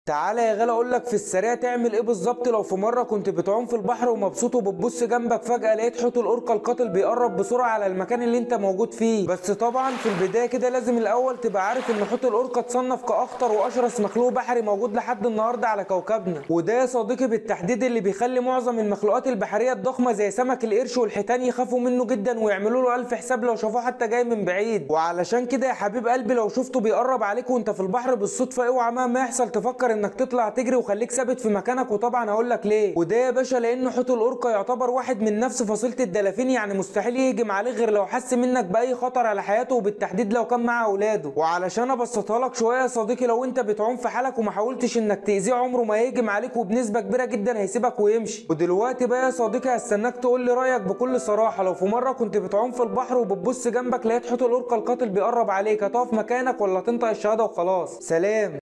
تعالى يا غالي اقول لك في السريع تعمل ايه بالظبط لو في مره كنت بتعوم في البحر ومبسوط وبتبص جنبك فجاه لقيت حوت القرقه القاتل بيقرب بسرعه على المكان اللي انت موجود فيه بس طبعا في البدايه كده لازم الاول تبقى عارف ان حوت القرقه اتصنف كاخطر واشرس مخلوق بحري موجود لحد النهارده على كوكبنا وده يا صديقي بالتحديد اللي بيخلي معظم المخلوقات البحريه الضخمه زي سمك القرش والحيتان يخافوا منه جدا ويعملوا له الف حساب لو شافوه حتى جاي من بعيد وعلشان كده يا حبيب قلبي لو شفته بيقرب عليك وانت في البحر بالصدفه اوعى مهما يحصل تفكر انك تطلع تجري وخليك ثابت في مكانك وطبعا هقول لك ليه وده يا باشا لان حوت القرقه يعتبر واحد من نفس فصيله الدلافين يعني مستحيل يهجم عليك غير لو حس منك باي خطر على حياته وبالتحديد لو كان مع اولاده وعلشان ابسطها لك شويه يا صديقي لو انت بتعوم في حالك وما حاولتش انك تاذيه عمره ما يهجم عليك وبنسبه كبيره جدا هيسيبك ويمشي ودلوقتي بقى يا صديقي هستناك تقول لي رايك بكل صراحه لو في مره كنت بتعوم في البحر وبتبص جنبك لقيت حوت القرقه القاتل بيقرب عليك هتقف مكانك ولا تنطق الشهاده وخلاص سلام